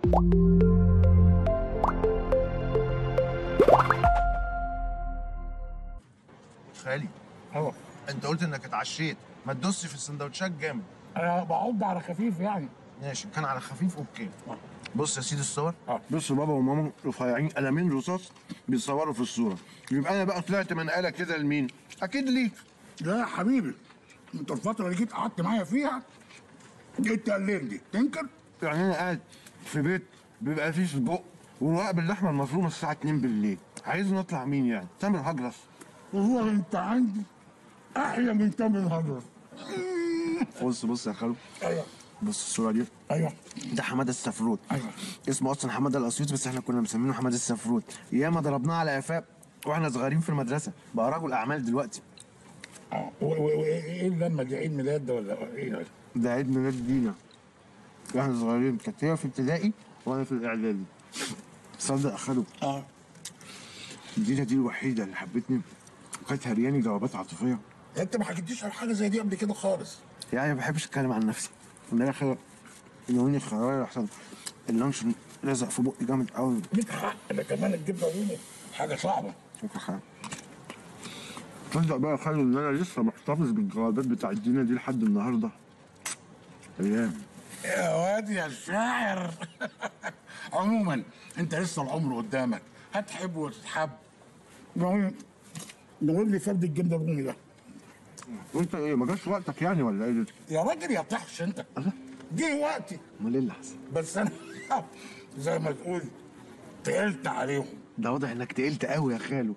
خالي اه انت قلت انك اتعشيت ما تدوسش في السندوتشات جامد انا بعض على خفيف يعني ماشي كان على خفيف اوكي بص يا سيدي الصور بص بابا وماما رفيعين قلمين رصاص بيصوروا في الصوره يبقى انا بقى طلعت منقله كده لمين اكيد ليك لا يا حبيبي انت الفتره اللي جيت قعدت معايا فيها جيت تقلدني تنكر يعني انا قاعد في بيت بيبقى فيه سجق ورقاق باللحمه المفرومه الساعه 2 بالليل عايز نطلع مين يعني تامر هجرس والله انت عندي احلى من تامر هجرس بص بص يا خالو ايوه بص الصوره دي ايوه ده حماده السفروت ايوه اسمه اصلا حماده الاسيوط بس احنا كنا مسمينه حماده السفروت ياما ضربناه على قفاه واحنا صغيرين في المدرسه بقى رجل اعمال دلوقتي اه و- و- وايه اللمه دي عيد ميلاد ده ولا ايه ده؟ ده عيد ميلاد دينا واحنا صغيرين كانت هي في ابتدائي وانا في الاعدادي صدق يا خالو اه دينا دي الوحيده اللي حبتني وكانت هرياني جوابات عاطفيه انت ما حكيتليش على حاجه زي دي قبل كده خالص يعني ما بحبش اتكلم عن نفسي من الاخر يومين الخيار احسن اللانشون لزق في بقي جامد قوي ليك حق انا كمان الجبنه الرومي حاجه صعبه شكرا خالد تصدق بقى يا خالد ان انا لسه محتفظ بالجوابات بتاعت دينا دي لحد النهارده ايام يا واد يا شاعر عموما انت لسه العمر قدامك هتحب وتتحب نقول نقول لي فرد الجبنه الرومي ده وانت ايه ما جاش وقتك يعني ولا ايه ده؟ يا راجل يا طحش انت جه وقتي امال ايه اللي حصل؟ بس انا زي ما تقول تقلت عليهم ده واضح انك تقلت قوي يا خالو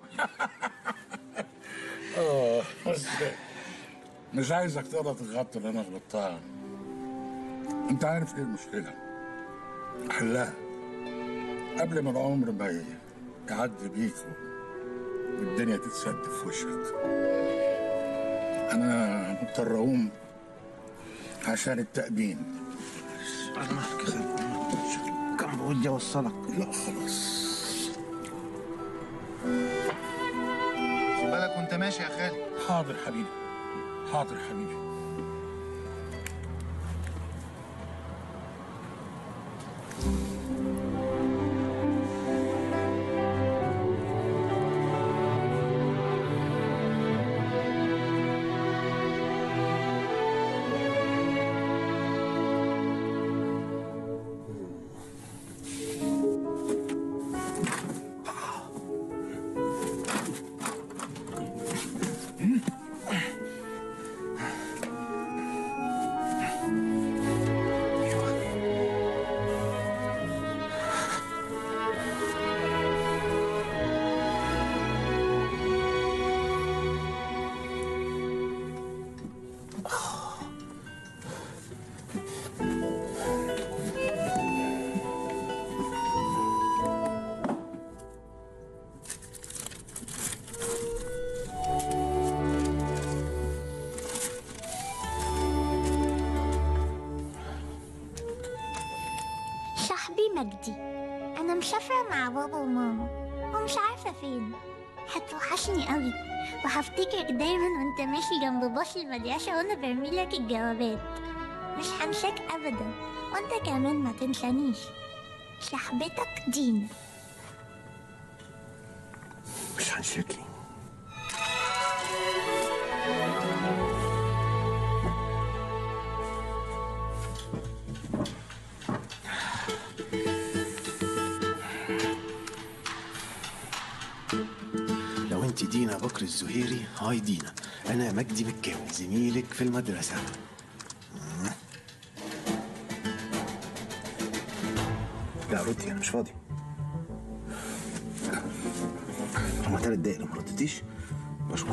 اه بس مش عايزك تقدر تغطي اللي انا غلطتها انت عارف ايه المشكله حلها قبل ما العمر ما يعدي بيك والدنيا تتسد في وشك انا مضطر اقوم عشان التأبين انا مالك يا خالو كان بودي اوصلك لا خلاص خد بالك وانت ماشي يا خالي حاضر حبيبي حاضر حبيبي صاحبي مجدي أنا مسافرة مع بابا وماما ومش عارفة فين هتوحشني قوي وهفتكرك دايما وانت ماشي جنب باص المدرسة وانا برميلك الجوابات مش هنساك أبدا وانت كمان ما تنسانيش صاحبتك دينا مش هنشكي لو انت دينا بكر الزهيري هاي دينا انا مجدي مكاوي زميلك في المدرسه لا ردي انا مش فاضي هما تلات دقايق لو ما ردتيش مشغول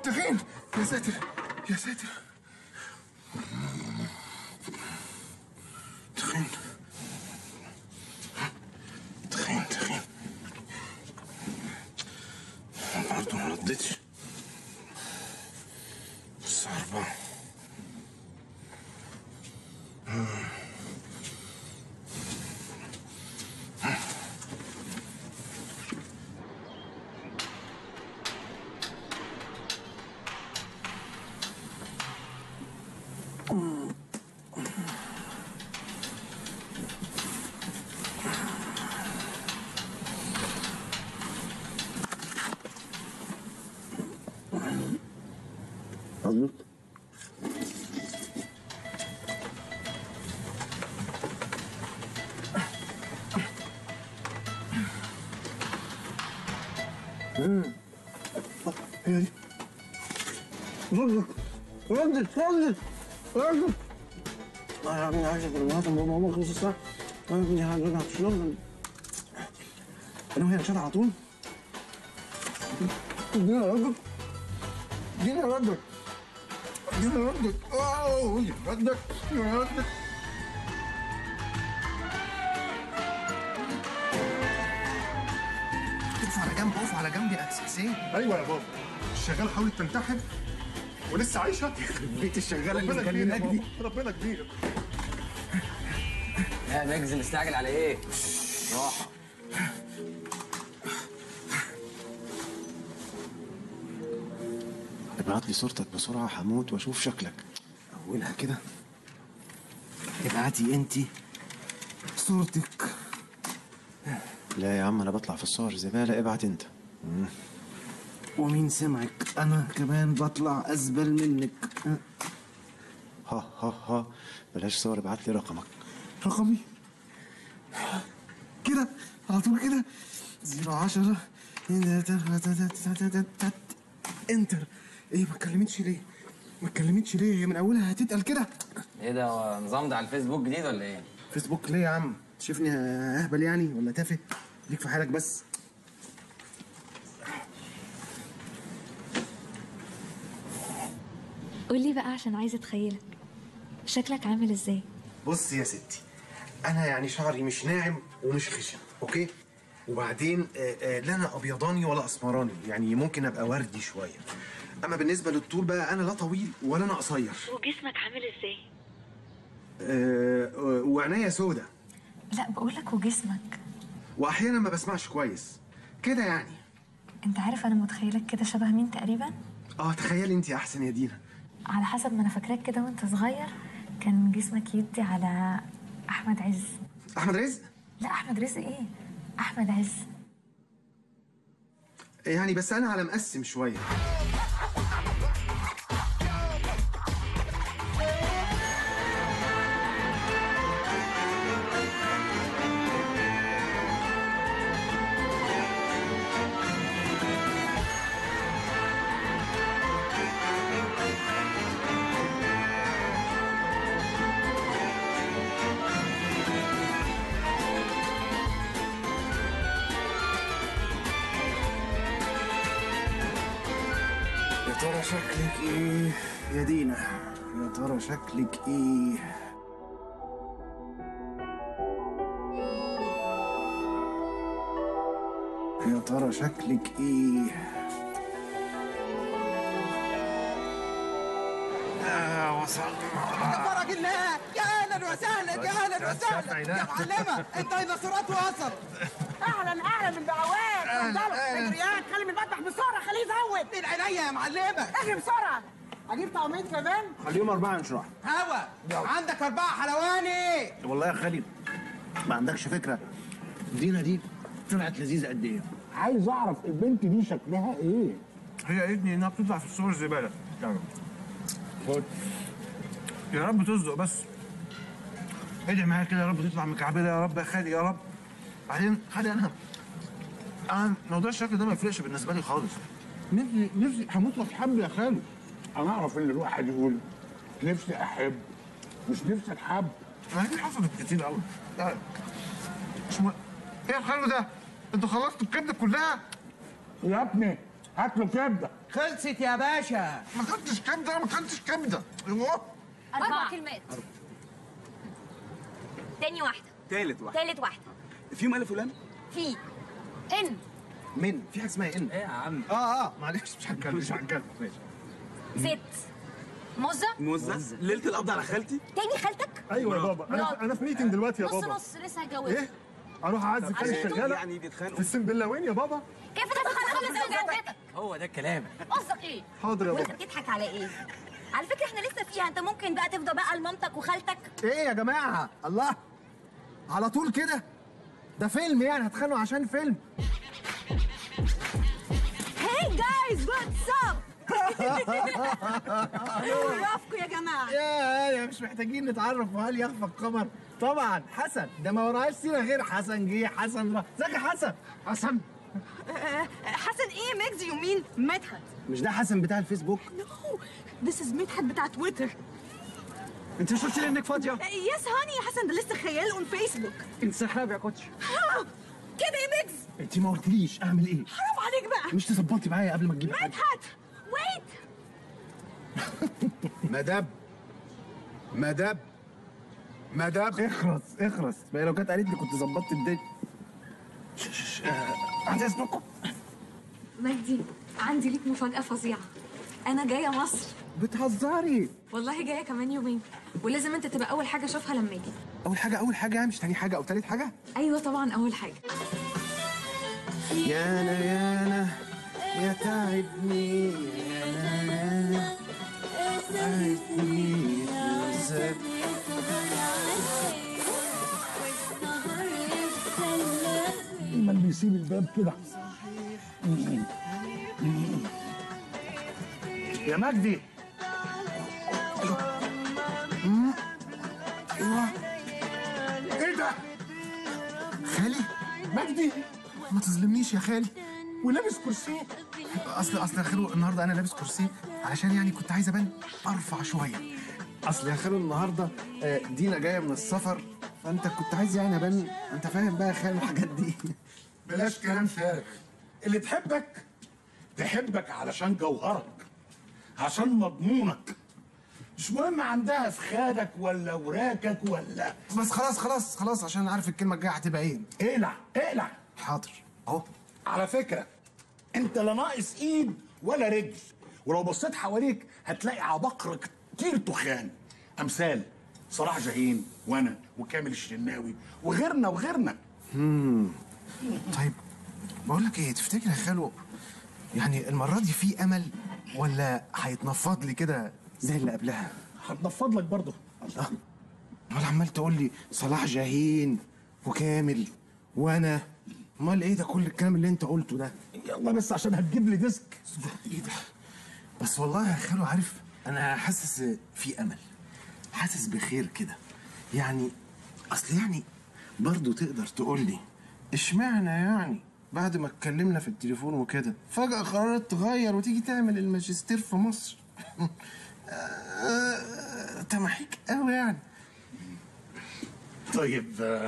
تخين يا ساتر يا ساتر تخين تخين تخين برضه ما ردتش الساعة أربعة قصدك هي دي ردك ردك ردك ردك يا ابني عايزة كلمات ماما خلص الساعة يا ابني هنرجع في الشغل انا وهي مشيت على طول اديني ردك اديني ردك اديني ردك اوه ردك ردك اقف على جنب اقف على جنب يا أساسين ايوه يا بابا الشغاله حاولت تنتحر ولسه عايشه بيت الشغالة اللي ربنا كبير يا مكلماك دي بابا ربنا كبير يا مجز مستعجل على ايه؟ راحة ابعت لي صورتك بسرعة هموت واشوف شكلك أولها كده ابعتي أنت صورتك لا يا عم انا بطلع في الصور زبالة ابعت انت ومين سمعك أنا كمان بطلع أزبل منك ها ها ها بلاش صور ابعت لي رقمك رقمي كده على طول كده زيرو عشرة انتر ايه ما اتكلمتش ليه؟ ما اتكلمتش ليه؟ هي من اولها هتتقل كده ايه ده هو نظام ده على الفيسبوك جديد ولا ايه؟ فيسبوك ليه يا عم؟ شايفني اهبل يعني ولا تافه؟ ليك في حالك بس قولي بقى عشان عايزة اتخيلك شكلك عامل ازاي بص يا ستي انا يعني شعري مش ناعم ومش خشن اوكي وبعدين آه، آه، لا انا ابيضاني ولا اسمراني يعني ممكن ابقى وردي شويه اما بالنسبه للطول بقى انا لا طويل ولا انا قصير وجسمك عامل ازاي آه، آه، وعينيا سودا لا بقولك وجسمك واحيانا ما بسمعش كويس كده يعني انت عارف انا متخيلك كده شبه مين تقريبا اه تخيلي انت احسن يا دينا على حسب ما انا فاكراك كده وانت صغير كان جسمك يدي على احمد عز احمد رزق لا احمد رزق ايه احمد عز يعني بس انا على مقسم شويه يا ترى شكلك ايه يا دينا يا ترى شكلك ايه يا ترى شكلك ايه آه وصلنا فرج الله يا اهلا وسهلا يا اهلا وسهلا يا معلمه الديناصورات وصل اهلا اهلا من دعوات اتفضلوا ريان خلي من المذبح بسرعه خليه يزود من عينيا يا معلمه اجري بسرعه اجيب طعمين كمان خليهم أربعة نشرح هوا عندك اربعه حلواني والله يا خالد ما عندكش فكرة دينا دي طلعت لذيذة قد إيه عايز اعرف البنت دي شكلها ايه هي قالت لي إنها بتطلع في الصور زبالة خد يا رب تصدق بس ادعي معايا كده يا رب تطلع مكعبلة يا رب يا خالي يا رب بعدين خالي أنا أنا موضوع الشكل ده ما يفرقش بالنسبة لي خالص نفسي نفسي هموت واتحب يا خالد انا اعرف ان الواحد يقول نفسي احب مش نفسي اتحب ما دي حصلت كتير قوي لا مش م... ايه الحلو ده؟ انتوا خلصتوا الكبده كلها؟ يا ابني هات له كبده خلصت يا باشا ما كنتش كبده ما كنتش كبده ايوه أربع كلمات تاني واحدة تالت واحد تالت واحدة فيهم الف ولام في إن من في حاجه اسمها ان ايه يا عم اه اه معلش مش هتكلم مش هتكلم ماشي ست موزة موزة ليله القبض على خالتي تاني خالتك ايوه يا بابا انا مراد. انا في ميتنج دلوقتي يا نص بابا نص لسه هتجوزك ايه اروح اعزي خالي عشان الشغاله يعني بيتخانقوا في السنبلاوين يا بابا كيف تتخلص زوجاتك هو ده الكلام قصدك إيه؟ حاضر يا وأنت بابا بتضحك على إيه؟ على فكرة إحنا لسه فيها أنت ممكن بقى تفضى بقى لمامتك وخالتك ايه يا جماعه الله على طول كده ده فيلم يعني هتخانقوا عشان فيلم هاي جايز واتس اب عرفكم يا جماعة يا يا مش محتاجين نتعرف وهل يخفى القمر طبعا حسن ده ما وراهاش سيره غير حسن جه حسن راح ازيك يا حسن حسن حسن إيه ميكس يو مين مدحت مش ده حسن بتاع الفيسبوك نو ذس از مدحت بتاع تويتر انت مش قلت لي انك فاضيه يس هاني يا حسن ده لسه خيال اون فيسبوك انسحاب يا كوتش كده يا ميكس انت ما قلتليش اعمل ايه حرام عليك بقى مش تظبطي معايا قبل ما تجيبي حاجه مدحت ويت مدب مدب مدب اخرس اخرس ما هي لو كانت قالت لي كنت ظبطت الدنيا عايز اسمعكم مجدي عندي ليك مفاجأة فظيعة أنا جاية مصر بتهزري والله جاية كمان يومين ولازم أنت تبقى أول حاجة أشوفها لما أجي اول حاجه اول حاجه مش تاني حاجه او تالت حاجه أيوة طبعا أول حاجة يانا يانا يا تعبني يانا يانا تعبني يا زاد. دايما بيسيب الباب كده يا مجدي ايه ده خالي مجدي ما تظلمنيش يا خالي ولابس كرسي اصل اصل يا خالو النهارده انا لابس كرسي علشان يعني كنت عايز ابان ارفع شويه اصل يا خالو النهارده آه، دينا جايه من السفر فانت كنت عايز يعني ابان انت فاهم بقى يا خالو الحاجات دي بلاش كلام فارغ اللي تحبك تحبك علشان جوهرك عشان مضمونك مش مهم عندها فخادك ولا وراكك ولا بس خلاص خلاص خلاص عشان عارف الكلمه الجايه هتبقى ايه اقلع اقلع حاضر اهو على فكرة انت لا ناقص ايد ولا رجل ولو بصيت حواليك هتلاقي عباقرة كتير تخان امثال صلاح جاهين وانا وكامل الشناوي وغيرنا وغيرنا امم طيب بقول لك ايه تفتكر يا خالو يعني المره دي في امل ولا هيتنفض لي كده زي اللي قبلها هتنفض لك برضه الله امال عمال تقول لي صلاح جاهين وكامل وانا امال ايه ده كل الكلام اللي انت قلته ده يلا بس عشان هتجيب لي ديسك ايه ده بس والله يا خالو عارف انا حاسس في امل حاسس بخير كده يعني اصل يعني برضو تقدر تقول لي اشمعنى يعني بعد ما اتكلمنا في التليفون وكده فجأة قررت تغير وتيجي تعمل الماجستير في مصر آه، تمحيك قوي يعني طيب آه،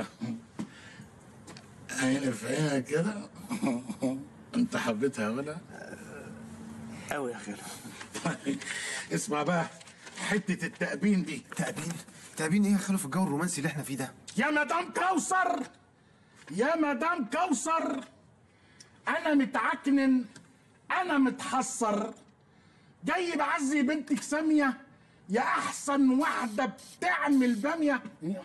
عيني في عينك كده انت حبيتها ولا؟ قوي يا خالو اسمع بقى حتة التأبين دي تأبين تأبين ايه يا خالو في الجو الرومانسي اللي احنا فيه ده يا مدام كوثر يا مدام كوثر انا متعكنن انا متحسر جاي بعزي بنتك ساميه يا احسن واحده بتعمل باميه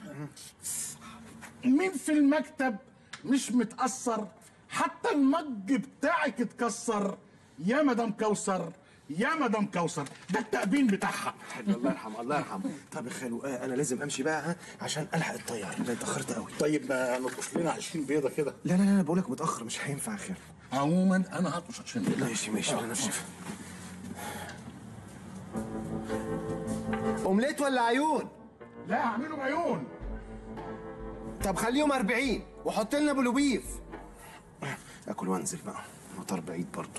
مين في المكتب مش متاثر حتى المج بتاعك اتكسر يا مدام كوثر يا مدام كوثر ده التأبين بتاعها الله يرحمه الله يرحمه طب يا خالو آه انا لازم امشي بقى ها عشان الحق الطياره انا اتاخرت قوي طيب ما نطقش لنا 20 بيضه كده لا لا لا بقول لك متاخر مش هينفع يا خالو عموما انا هطقش 20 بيضه ماشي ماشي انا نفسي اومليت ولا عيون لا اعملوا بعيون طب خليهم 40 وحط لنا بلوبيف اكل وانزل بقى مطار بعيد برضه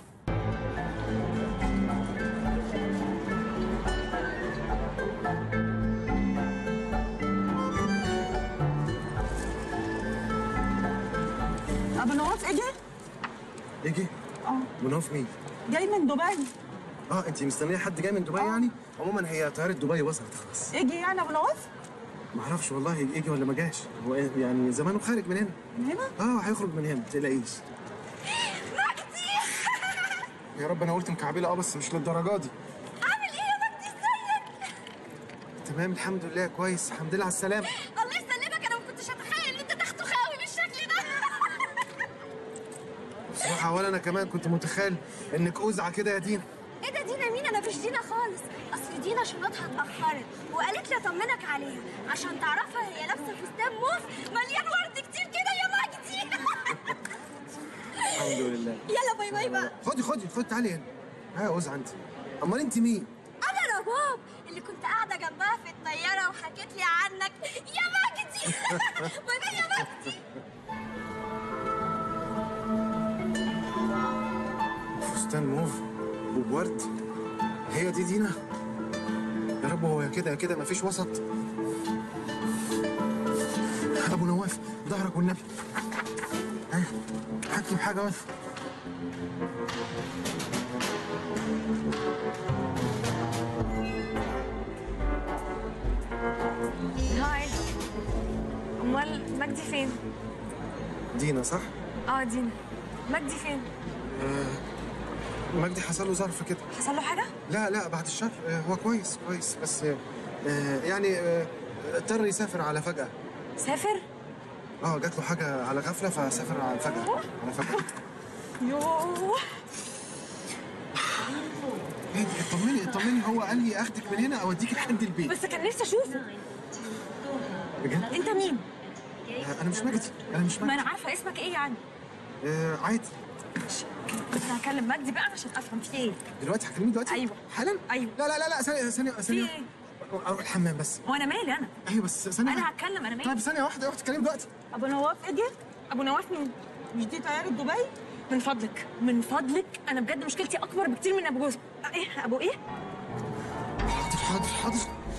ابو نواف اجى يجي اه منوف مين جاي من دبي اه انت مستنيه حد جاي من دبي يعني عموما هي طياره دبي وصلت خلاص يجي يعني ابو نواف ما اعرفش والله يجي ولا ما جاش هو إيه يعني زمانه خارج من هنا من هنا اه هيخرج من هنا ما تقلقيش يا رب انا قلت مكعبله اه بس مش للدرجه دي عامل ايه يا مجدي ازيك تمام الحمد لله كويس الحمد لله على السلامه الله يسلمك انا ما كنتش اتخيل ان انت تاخده خاوي بالشكل ده بصراحه ولا انا كمان كنت متخيل انك اوزعه كده يا دينا ايه ده دينا مين انا مش دينا خالص اصل دينا شنطها اتاخرت وقالت لي اطمنك عليها عشان تعرفها هي لابسه فستان موف مليان ورد كتير كده يا مجدي الحمد لله يلا باي باي بقى خدي خدي خدي تعالي هنا ها يا اوزعه انت امال انت مين انا رباب اللي كنت قاعده جنبها في الطياره وحكيت لي عنك يا مجدي باي باي يا مجدي فستان موف وبورد هي دي دينا يا رب هو يا كده يا كده مفيش وسط ابو نواف ظهرك والنبي ها هات حاجه بس هاي امال مجدي فين دينا صح؟ اه دينا مجدي فين آه مجدي حصل له ظرف كده حصل له حاجه لا لا بعد الشر آه هو كويس كويس بس آه آه يعني آه اضطر يسافر على فجأة سافر اه جات له حاجة على غفلة فسافر على فجأة على فجأة يوه ايه دي اطمني اطمني هو قال لي اخدك من هنا اوديك لحد البيت بس كان نفسي اشوفه بجد؟ انت مين آه انا مش مجدي انا مش ما مجدي انا عارفه اسمك ايه يعني آه عادي بس هكلم مجدي بقى عشان افهم في ايه دلوقتي هتكلمني دلوقتي؟ ايوه حالا؟ ايوه لا لا لا لا ثانية ثانية في ثانية ايه اروح الحمام بس وانا مالي انا ايوه بس ثانية انا هتكلم انا مالي طيب ثانية واحدة واحدة تكلمي دلوقتي ابو نواف اجي ابو نواف مين مش دي طياره دبي من فضلك من فضلك انا بجد مشكلتي اكبر بكتير من ابو جوز ايه ابو ايه حاضر حاضر حاضر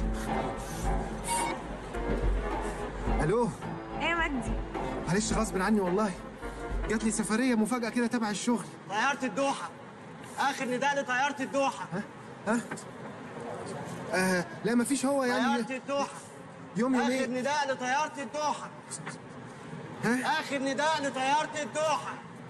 الو ايه يا مجدي معلش غصب عني والله جات لي سفرية مفاجأة كده تبع الشغل طيارة الدوحة آخر نداء لطيارة الدوحة ها؟ آه لا مفيش هو يعني طيارة الدوحة يوم آخر يومين نداء لطيارة الدوحة ها؟ آخر نداء لطيارة الدوحة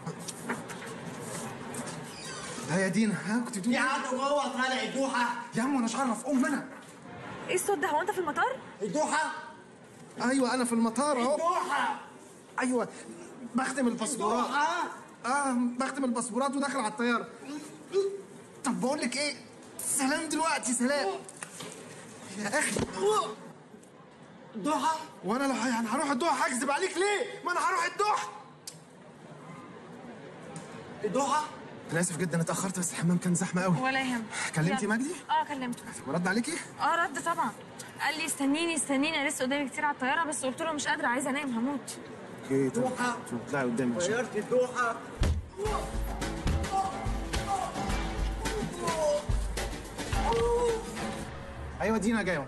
ها يا دينا ها كنت في بتقولي إيه؟ حد جوه طالع الدوحة يا عم وانا مش عارف ام انا ايه الصوت ده هو انت في المطار الدوحة ايوه انا في المطار اهو الدوحة ايوه بخدم الباسبورات الدوحة اه بخدم الباسبورات وداخل على الطياره طب بقول لك ايه سلام دلوقتي سلام يا اخي الدوحة وانا لو يعني هروح الدوحه هكذب عليك ليه ما انا هروح الدوحه الدوحة انا اسف جدا اتاخرت بس الحمام كان زحمه قوي ولا يهمك كلمتي يلا. مجدي اه كلمته رد عليكي اه رد طبعا قال لي استنيني استنيني انا لسه قدامي كتير على الطياره بس قلت له مش قادره عايزه انام هموت اوكي طب دوحة. شوف اطلعي قدامي عشان طيارة الدوحة ايوه دينا جايه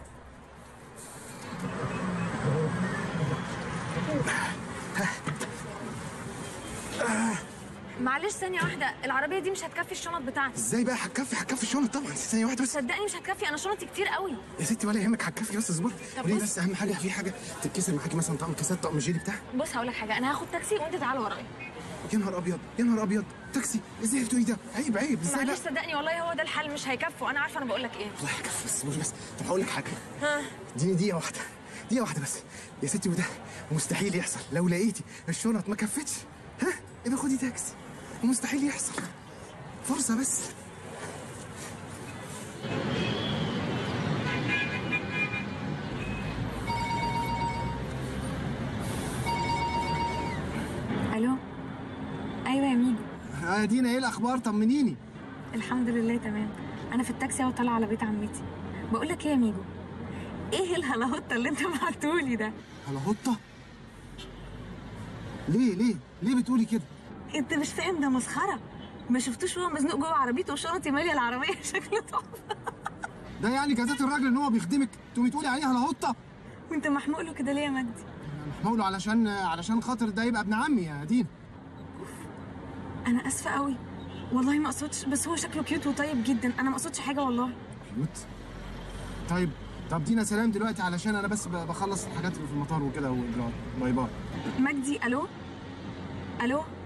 معلش ثانيه واحده العربيه دي مش هتكفي الشنط بتاعتي ازاي بقى هتكفي هتكفي الشنط طبعا ثانيه واحده بس صدقني مش هتكفي انا شنطي كتير قوي يا ستي ولا يهمك هتكفي بس اصبري طب ليه بص. بس اهم حاجه في حاجه تتكسر معاكي مثلا طقم كاسات طقم جيلي بتاع بص هقول لك حاجه انا هاخد تاكسي وانت تعال ورايا يا نهار ابيض يا نهار ابيض تاكسي ازاي بتقولي ده عيب عيب ازاي معلش بقى صدقني والله هو ده الحل مش هيكفوا انا عارفه انا بقول لك ايه والله هيكفي بس مش بس طب هقول لك حاجه ها اديني دقيقه واحده دقيقه واحده بس يا ستي وده مستحيل يحصل لو لقيتي الشنط ما كفتش ها يبقى خدي تاكسي ومستحيل يحصل فرصه بس الو ايوه يا ميجو يا دينا ايه الاخبار طمنيني الحمد لله تمام انا في التاكسي اهو طالعه على بيت عمتي بقول لك ايه يا ميجو ايه الهلاهوطه اللي انت بعتهولي ده على هطه ليه ليه ليه بتقولي كده انت مش فاهم ده مسخره ما شفتوش وهو مزنوق جوه عربيته وشنطي ماليه العربيه شكله تحفه ده يعني جازات الراجل ان هو بيخدمك تقومي تقولي عليه على هطه وانت محموق له كده ليه يا مجدي محموله علشان علشان خاطر ده يبقى ابن عمي يا دينا انا اسفه قوي والله ما اقصدش بس هو شكله كيوت وطيب جدا انا ما اقصدش حاجه والله كيوت طيب طب دينا سلام دلوقتي علشان انا بس ب- بخلص الحاجات اللي في المطار وكده واجراءات باي باي مجدي الو الو